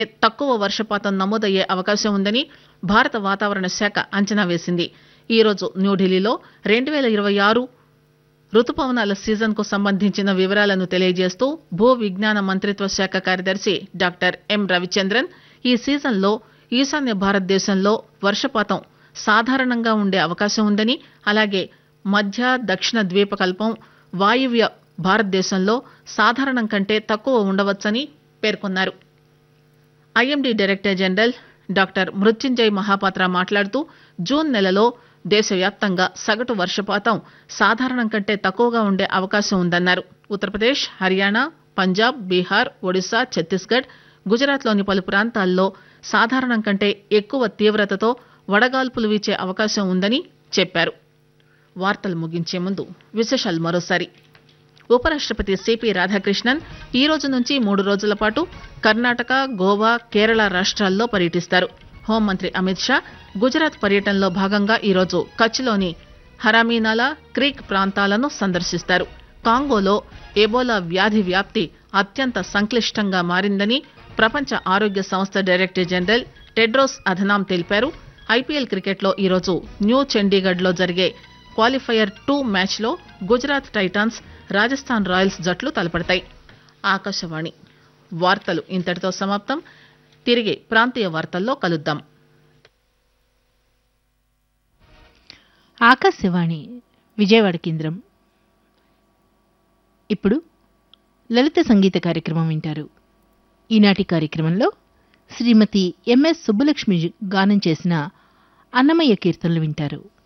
తక్కువ వర్షపాతం నమోదయ్యే అవకాశం ఉందని భారత వాతావరణ శాఖ అంచనా వేసింది ఈరోజు న్యూఢిల్లీలో రెండు పేల ఇరవై ఆరు రుతుపవనాల సీజన్ కు సంబంధించిన వివరాలను తెలియజేస్తూ భూ విజ్ఞాన మంత్రిత్వ శాఖ కార్యదర్శి డాక్టర్ ఎం రవిచంద్రన్ ఈ సీజన్లో ఈశాన్య భారతదేశంలో వర్షపాతం సాధారణంగా ఉండే అవకాశం ఉందని అలాగే మధ్య దక్షిణ ద్వీపకల్పం వాయువ్య భారతదేశంలో సాధారణం కంటే తక్కువ ఉండవచ్చని పేర్కొన్నారు IMD director general doctor Mrutyunjay Mahapatra మాట్లాడుతూ జూన్ నెలలో దేశవ్యాప్తంగా సగటు వర్షపాతం సాధారణం కంటే తక్కువగా ఉండే అవకాశం ఉందన్నారు ఉత్తరప్రదేశ్ హర్యానా పంజాబ్ బీహార్ ఒడిశా ఛత్తీస్గఢ్ గుజరాత్లోని పలు ప్రాంతాల్లో సాధారణం కంటే ఎక్కువ తీవ్రతతో వడగాల్పులు వీచే అవకాశం ఉందని చెప్పారు వార్తలు ముగించే ముందు విశేషాలు మరోసారి ఉపరాష్టపతి సిపి రాధాకృష్ణన్ ఈ రోజు నుంచి మూడు రోజుల పాటు కర్ణాటక గోవా కేరళ రాష్ట్రాల్లో పర్యటిస్తారు హోంమంత్రి అమిత్ షా గుజరాత్ పర్యటనలో భాగంగా ఈరోజు కచ్లోని హరామీనాలా క్రీక్ ప్రాంతాలను సందర్శిస్తారు కాంగోలో ఎబోలా వ్యాధి వ్యాప్తి అత్యంత సంక్లిష్టంగా మారిందని ప్రపంచ ఆరోగ్య సంస్థ డైరెక్టర్ జనరల్ టెడ్రోస్ అధనాం తెలిపారు ఐపీఎల్ క్రికెట్లో ఈరోజు న్యూ చండీగఢ్లో జరిగే క్వాలిఫైయర్ టూ మ్యాచ్లో గుజరాత్ టైటాన్స్ రాజస్థాన్ రాయల్స్ జట్లు తలపడతాయి ఆకాశవాణి వార్తలు ఇంతటితో సమాప్తం తిరిగి ప్రాంతీయ వార్తల్లో కలుద్దాం ఆకాశవాణి విజయవాడ కేంద్రం ఇప్పుడు లలిత సంగీత కార్యక్రమం వింటారు ఈనాటి కార్యక్రమంలో శ్రీమతి ఎంఎస్ సుబ్బలక్ష్మి గానం చేసిన అన్నమయ్య కీర్తనలు వింటారు